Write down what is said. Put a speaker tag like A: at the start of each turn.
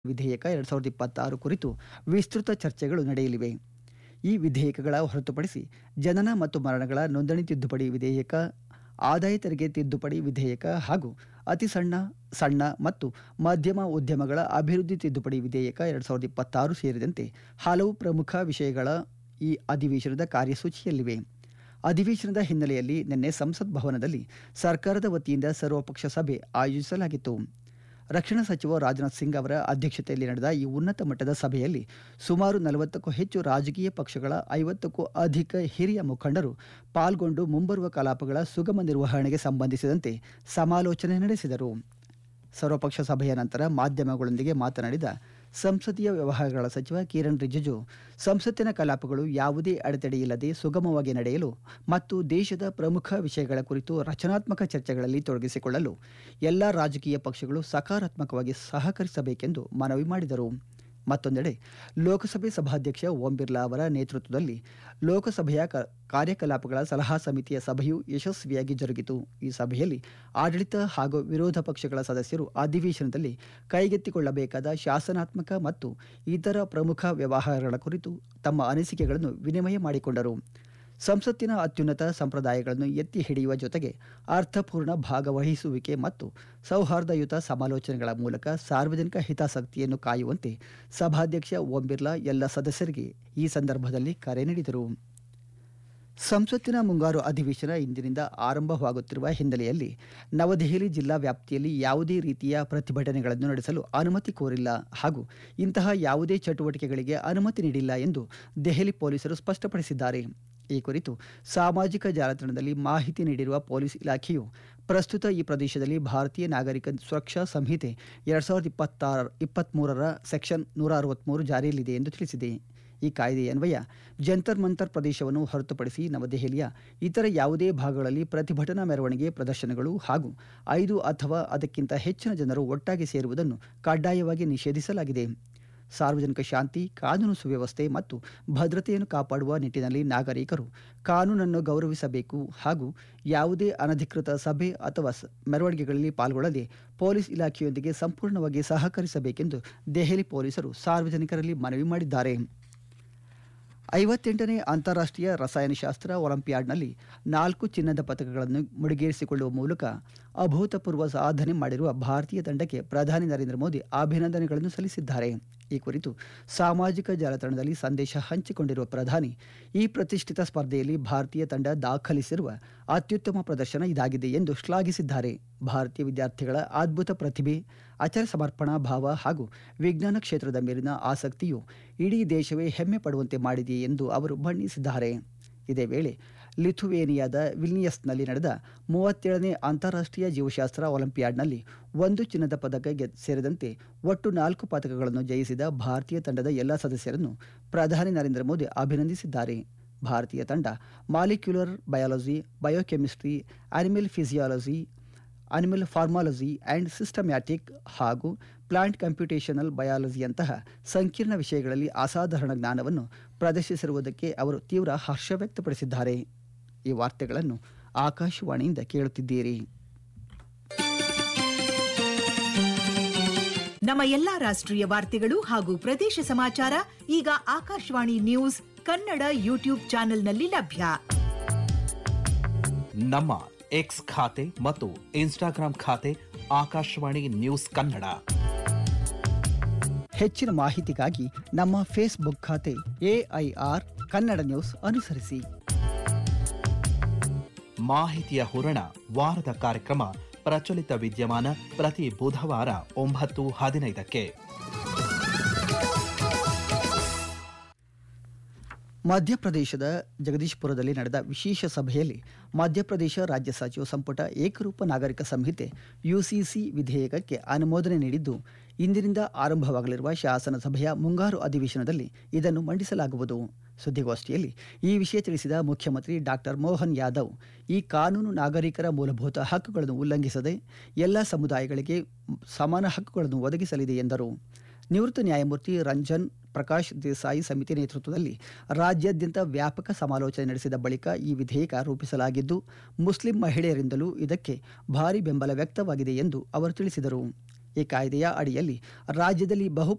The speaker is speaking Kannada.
A: ವಿಧೇಯಕ ಎರಡ್ ಸಾವಿರದ ಇಪ್ಪತ್ತಾರು ಕುರಿತು ವಿಸ್ತೃತ ಚರ್ಚೆಗಳು ನಡೆಯಲಿವೆ ಈ ವಿಧೇಯಕಗಳ ಹೊರತುಪಡಿಸಿ ಜನನ ಮತ್ತು ಮರಣಗಳ ನೋಂದಣಿ ತಿದ್ದುಪಡಿ ವಿಧೇಯಕ ಆದಾಯ ತೆರಿಗೆ ತಿದ್ದುಪಡಿ ವಿಧೇಯಕ ಹಾಗೂ ಅತಿ ಸಣ್ಣ ಸಣ್ಣ ಮತ್ತು ಮಧ್ಯಮ ಉದ್ಯಮಗಳ ಅಭಿವೃದ್ಧಿ ತಿದ್ದುಪಡಿ ವಿಧೇಯಕ ಎರಡ್ ಸಾವಿರದ ಇಪ್ಪತ್ತಾರು ಸೇರಿದಂತೆ ಹಲವು ಪ್ರಮುಖ ವಿಷಯಗಳ ಈ ಅಧಿವೇಶನದ ಕಾರ್ಯಸೂಚಿಯಲ್ಲಿವೆ ಅಧಿವೇಶನದ ಹಿನ್ನೆಲೆಯಲ್ಲಿ ನಿನ್ನೆ ಸಂಸತ್ ಭವನದಲ್ಲಿ ಸರ್ಕಾರದ ವತಿಯಿಂದ ಸರ್ವಪಕ್ಷ ಸಭೆ ಆಯೋಜಿಸಲಾಗಿತ್ತು ರಕ್ಷಣಾ ಸಚಿವ ರಾಜನಾಥ್ ಸಿಂಗ್ ಅವರ ಅಧ್ಯಕ್ಷತೆಯಲ್ಲಿ ನಡೆದ ಈ ಉನ್ನತ ಮಟ್ಟದ ಸಭೆಯಲ್ಲಿ ಸುಮಾರು ನಲವತ್ತಕ್ಕೂ ಹೆಚ್ಚು ರಾಜಕೀಯ ಪಕ್ಷಗಳ ಐವತ್ತಕ್ಕೂ ಅಧಿಕ ಹಿರಿಯ ಮುಖಂಡರು ಪಾಲ್ಗೊಂಡು ಮುಂಬರುವ ಕಲಾಪಗಳ ಸುಗಮ ನಿರ್ವಹಣೆಗೆ ಸಂಬಂಧಿಸಿದಂತೆ ಸಮಾಲೋಚನೆ ನಡೆಸಿದರು ಸರ್ವಪಕ್ಷ ಸಭೆಯ ನಂತರ ಮಾಧ್ಯಮಗಳೊಂದಿಗೆ ಮಾತನಾಡಿದ ಸಂಸದೀಯ ವ್ಯವಹಾರಗಳ ಸಚಿವ ಕಿರಣ್ ರಿಜಿಜು ಸಂಸತ್ತಿನ ಕಲಾಪಗಳು ಯಾವುದೇ ಅಡೆತಡೆಯಿಲ್ಲದೆ ಸುಗಮವಾಗಿ ನಡೆಯಲು ಮತ್ತು ದೇಶದ ಪ್ರಮುಖ ವಿಷಯಗಳ ಕುರಿತು ರಚನಾತ್ಮಕ ಚರ್ಚೆಗಳಲ್ಲಿ ತೊಡಗಿಸಿಕೊಳ್ಳಲು ಎಲ್ಲ ರಾಜಕೀಯ ಪಕ್ಷಗಳು ಸಕಾರಾತ್ಮಕವಾಗಿ ಸಹಕರಿಸಬೇಕೆಂದು ಮನವಿ ಮಾಡಿದರು ಮತ್ತೊಂದೆಡೆ ಲೋಕಸಭೆ ಸಭಾಧ್ಯಕ್ಷ ಓಂ ಬಿರ್ಲಾ ಅವರ ನೇತೃತ್ವದಲ್ಲಿ ಲೋಕಸಭೆಯ ಕ- ಕಾರ್ಯಕಲಾಪಗಳ ಸಲಹಾ ಸಮಿತಿಯ ಸಭೆಯು ಯಶಸ್ವಿಯಾಗಿ ಜರುಗಿತು ಈ ಸಭೆಯಲ್ಲಿ ಆಡಳಿತ ಹಾಗೂ ವಿರೋಧ ಪಕ್ಷಗಳ ಸದಸ್ಯರು ಅಧಿವೇಶನದಲ್ಲಿ ಕೈಗೆತ್ತಿಕೊಳ್ಳಬೇಕಾದ ಶಾಸನಾತ್ಮಕ ಮತ್ತು ಇತರ ಪ್ರಮುಖ ವ್ಯವಹಾರಗಳ ಕುರಿತು ತಮ್ಮ ಅನಿಸಿಕೆಗಳನ್ನು ವಿನಿಮಯ ಮಾಡಿಕೊಂಡರು ಸಂಸತ್ತಿನ ಅತ್ಯುನ್ನತ ಸಂಪ್ರದಾಯಗಳನ್ನು ಎತ್ತಿ ಹಿಡಿಯುವ ಜೊತೆಗೆ ಅರ್ಥಪೂರ್ಣ ಭಾಗವಹಿಸುವಿಕೆ ಮತ್ತು ಸೌಹಾರ್ದಯುತ ಸಮಾಲೋಚನೆಗಳ ಮೂಲಕ ಸಾರ್ವಜನಿಕ ಹಿತಾಸಕ್ತಿಯನ್ನು ಕಾಯುವಂತೆ ಸಭಾಧ್ಯಕ್ಷ ಓಂ ಬಿರ್ಲಾ ಎಲ್ಲ ಸದಸ್ಯರಿಗೆ ಈ ಸಂದರ್ಭದಲ್ಲಿ ಕರೆ ನೀಡಿದರು ಸಂಸತ್ತಿನ ಮುಂಗಾರು ಅಧಿವೇಶನ ಇಂದಿನಿಂದ ಆರಂಭವಾಗುತ್ತಿರುವ ಹಿನ್ನೆಲೆಯಲ್ಲಿ ನವದೆಹಲಿ ಜಿಲ್ಲಾ ವ್ಯಾಪ್ತಿಯಲ್ಲಿ ಯಾವುದೇ ರೀತಿಯ ಪ್ರತಿಭಟನೆಗಳನ್ನು ನಡೆಸಲು ಅನುಮತಿ ಕೋರಿಲ್ಲ ಹಾಗೂ ಇಂತಹ ಯಾವುದೇ ಚಟುವಟಿಕೆಗಳಿಗೆ ಅನುಮತಿ ನೀಡಿಲ್ಲ ಎಂದು ದೆಹಲಿ ಪೊಲೀಸರು ಸ್ಪಷ್ಟಪಡಿಸಿದ್ದಾರೆ ಈ ಕುರಿತು ಸಾಮಾಜಿಕ ಜಾಲತಾಣದಲ್ಲಿ ಮಾಹಿತಿ ನೀಡಿರುವ ಪೊಲೀಸ್ ಇಲಾಖೆಯು ಪ್ರಸ್ತುತ ಈ ಪ್ರದೇಶದಲ್ಲಿ ಭಾರತೀಯ ನಾಗರಿಕ ಸುರಕ್ಷಾ ಸಂಹಿತೆ ಎರಡ್ ಸಾವಿರದ ಇಪ್ಪತ್ತಾರ ಇಪ್ಪತ್ತ್ಮೂರರ ಸೆಕ್ಷನ್ ನೂರ ಅರವತ್ತ್ಮೂರು ಜಾರಿಯಲ್ಲಿದೆ ಎಂದು ತಿಳಿಸಿದೆ ಈ ಕಾಯ್ದೆಯನ್ವಯ ಜಂತರ್ ಮಂತರ್ ಪ್ರದೇಶವನ್ನು ಹೊರತುಪಡಿಸಿ ನವದೆಹಲಿಯ ಇತರ ಯಾವುದೇ ಭಾಗಗಳಲ್ಲಿ ಪ್ರತಿಭಟನಾ ಮೆರವಣಿಗೆ ಪ್ರದರ್ಶನಗಳು ಹಾಗೂ ಐದು ಅಥವಾ ಅದಕ್ಕಿಂತ ಹೆಚ್ಚಿನ ಜನರು ಒಟ್ಟಾಗಿ ಸೇರುವುದನ್ನು ಕಡ್ಡಾಯವಾಗಿ ನಿಷೇಧಿಸಲಾಗಿದೆ ಸಾರ್ವಜನಿಕ ಶಾಂತಿ ಕಾನೂನು ಸುವ್ಯವಸ್ಥೆ ಮತ್ತು ಭದ್ರತೆಯನ್ನು ಕಾಪಾಡುವ ನಿಟ್ಟಿನಲ್ಲಿ ನಾಗರಿಕರು ಕಾನೂನನ್ನು ಗೌರವಿಸಬೇಕು ಹಾಗೂ ಯಾವುದೇ ಅನಧಿಕೃತ ಸಭೆ ಅಥವಾ ಸ- ಮೆರವಣಿಗೆಗಳಲ್ಲಿ ಪಾಲ್ಗೊಳ್ಳದೆ ಪೊಲೀಸ್ ಇಲಾಖೆಯೊಂದಿಗೆ ಸಂಪೂರ್ಣವಾಗಿ ಸಹಕರಿಸಬೇಕೆಂದು ದೆಹಲಿ ಪೊಲೀಸರು ಸಾರ್ವಜನಿಕರಲ್ಲಿ ಮನವಿ ಮಾಡಿದ್ದಾರೆ ಐವತ್ತೆಂಟನೇ ಅಂತಾರಾಷ್ಟ್ರೀಯ ರಸಾಯನಶಾಸ್ತ್ರ ಒಲಿಂಪಿಯಾಡ್ನಲ್ಲಿ ನಾಲ್ಕು ಚಿನ್ನದ ಪದಕಗಳನ್ನು ಮುಡಿಗೇರಿಸಿಕೊಳ್ಳುವ ಮೂಲಕ ಅಭೂತಪೂರ್ವ ಸಾಧನೆ ಮಾಡಿರುವ ಭಾರತೀಯ ತಂಡಕ್ಕೆ ಪ್ರಧಾನಿ ನರೇಂದ್ರ ಮೋದಿ ಅಭಿನಂದನೆಗಳನ್ನು ಸಲ್ಲಿಸಿದ್ದಾರೆ ಈ ಕುರಿತು ಸಾಮಾಜಿಕ ಜಾಲತಾಣದಲ್ಲಿ ಸಂದೇಶ ಹಂಚಿಕೊಂಡಿರುವ ಪ್ರಧಾನಿ ಈ ಪ್ರತಿಷ್ಠಿತ ಸ್ಪರ್ಧೆಯಲ್ಲಿ ಭಾರತೀಯ ತಂಡ ದಾಖಲಿಸಿರುವ ಅತ್ಯುತ್ತಮ ಪ್ರದರ್ಶನ ಇದಾಗಿದೆ ಎಂದು ಶ್ಲಾಘಿಸಿದ್ದಾರೆ ಭಾರತೀಯ ವಿದ್ಯಾರ್ಥಿಗಳ ಅದ್ಭುತ ಪ್ರತಿಭೆ ಅಚಲ ಸಮರ್ಪಣಾ ಭಾವ ಹಾಗೂ ವಿಜ್ಞಾನ ಕ್ಷೇತ್ರದ ಮೇಲಿನ ಆಸಕ್ತಿಯು ಇಡೀ ದೇಶವೇ ಹೆಮ್ಮೆ ಪಡುವಂತೆ ಮಾಡಿದೆ ಎಂದು ಅವರು ಬಣ್ಣಿಸಿದ್ದಾರೆ ಇದೇ ವೇಳೆ ಲಿಥುವೇನಿಯಾದ ವಿಲ್ನಿಯಸ್ನಲ್ಲಿ ನಡೆದ ಮೂವತ್ತೇಳನೇ ಅಂತಾರಾಷ್ಟ್ರೀಯ ಜೀವಶಾಸ್ತ್ರ ಒಲಿಂಪಿಯಾಡ್ನಲ್ಲಿ ಒಂದು ಚಿನ್ನದ ಪದಕ ಗೆ- ಸೇರಿದಂತೆ ಒಟ್ಟು ನಾಲ್ಕು ಪದಕಗಳನ್ನು ಜಯಿಸಿದ ಭಾರತೀಯ ತಂಡದ ಎಲ್ಲ ಸದಸ್ಯರನ್ನು ಪ್ರಧಾನಿ ನರೇಂದ್ರ ಮೋದಿ ಅಭಿನಂದಿಸಿದ್ದಾರೆ ಭಾರತೀಯ ತಂಡ molecular biology biochemistry animal physiology animal pharmacology and systematic ಹಾಗೂ ಪ್ಲಾಂಟ್ ಕಂಪ್ಯೂಟೇಷನಲ್ ಬಯಾಲಜಿಯಂತಹ ಸಂಕೀರ್ಣ ವಿಷಯಗಳಲ್ಲಿ ಅಸಾಧಾರಣ ಜ್ಞಾನವನ್ನು ಪ್ರದರ್ಶಿಸಿರುವುದಕ್ಕೆ ಅವರು ತೀವ್ರ ಹರ್ಷ ವ್ಯಕ್ತಪಡಿಸಿದ್ದಾರೆ ಈ ವಾರ್ತೆಗಳನ್ನು ಆಕಾಶವಾಣಿಯಿಂದ ಕೇಳುತ್ತಿದ್ದೀರಿ
B: ನಮ್ಮ ಎಲ್ಲಾ ರಾಷ್ಟ್ರೀಯ ವಾರ್ತೆಗಳು ಹಾಗೂ ಪ್ರದೇಶ ಸಮಾಚಾರ ಈಗ ಆಕಾಶವಾಣಿ ನ್ಯೂಸ್ ಕನ್ನಡ ಯೂಟ್ಯೂಬ್ ಚಾನೆಲ್ನಲ್ಲಿ ಲಭ್ಯ
C: ನಮ್ಮ ಎಕ್ಸ್ ಖಾತೆ ಮತ್ತು ಇನ್ಸ್ಟಾಗ್ರಾಂ ಖಾತೆ ಆಕಾಶವಾಣಿ ನ್ಯೂಸ್ ಕನ್ನಡ
A: ಹೆಚ್ಚಿನ ಮಾಹಿತಿಗಾಗಿ ನಮ್ಮ ಫೇಸ್ಬುಕ್ ಖಾತೆ ಎಐಆರ್ ಕನ್ನಡ ನ್ಯೂಸ್ ಅನುಸರಿಸಿ
C: ಮಾಹಿತಿಯ ಹೂರಣ ವಾರದ ಕಾರ್ಯಕ್ರಮ ಪ್ರಚಲಿತ ವಿದ್ಯಮಾನ ಪ್ರತಿ ಬುಧವಾರ ಒಂಬತ್ತು ಹದಿನೈದಕ್ಕೆ
A: ಮಧ್ಯಪ್ರದೇಶದ ಜಗದೀಶ್ಪುರದಲ್ಲಿ ನಡೆದ ವಿಶೇಷ ಸಭೆಯಲ್ಲಿ ಮಧ್ಯಪ್ರದೇಶ ರಾಜ್ಯ ಸಚಿವ ಸಂಪುಟ ಏಕರೂಪ ನಾಗರಿಕ ಸಂಹಿತೆ ಯುಸಿಸಿ ವಿಧೇಯಕಕ್ಕೆ ಅನುಮೋದನೆ ನೀಡಿದ್ದು ಇಂದಿನಿಂದ ಆರಂಭವಾಗಲಿರುವ ಶಾಸನಸಭೆಯ ಮುಂಗಾರು ಅಧಿವೇಶನದಲ್ಲಿ ಇದನ್ನು ಮಂಡಿಸಲಾಗುವುದು ಸುದ್ದಿಗೋಷ್ಠಿಯಲ್ಲಿ ಈ ವಿಷಯ ತಿಳಿಸಿದ ಮುಖ್ಯಮಂತ್ರಿ ಡಾಕ್ಟರ್ ಮೋಹನ್ ಯಾದವ್ ಈ ಕಾನೂನು ನಾಗರಿಕರ ಮೂಲಭೂತ ಹಕ್ಕುಗಳನ್ನು ಉಲ್ಲಂಘಿಸದೆ ಎಲ್ಲ ಸಮುದಾಯಗಳಿಗೆ ಸಮಾನ ಹಕ್ಕುಗಳನ್ನು ಒದಗಿಸಲಿದೆ ಎಂದರು ನಿವೃತ್ತ ನ್ಯಾಯಮೂರ್ತಿ ರಂಜನ್ ಪ್ರಕಾಶ್ ದೇಸಾಯಿ ಸಮಿತಿ ನೇತೃತ್ವದಲ್ಲಿ ರಾಜ್ಯಾದ್ಯಂತ ವ್ಯಾಪಕ ಸಮಾಲೋಚನೆ ನಡೆಸಿದ ಬಳಿಕ ಈ ವಿಧೇಯಕ ರೂಪಿಸಲಾಗಿದ್ದು ಮುಸ್ಲಿಂ ಮಹಿಳೆಯರಿಂದಲೂ ಇದಕ್ಕೆ ಭಾರಿ ಬೆಂಬಲ ವ್ಯಕ್ತವಾಗಿದೆ ಎಂದು ಅವರು ತಿಳಿಸಿದರು ಈ ಕಾಯ್ದೆಯ ಅಡಿಯಲ್ಲಿ ರಾಜ್ಯದಲ್ಲಿ ಬಹು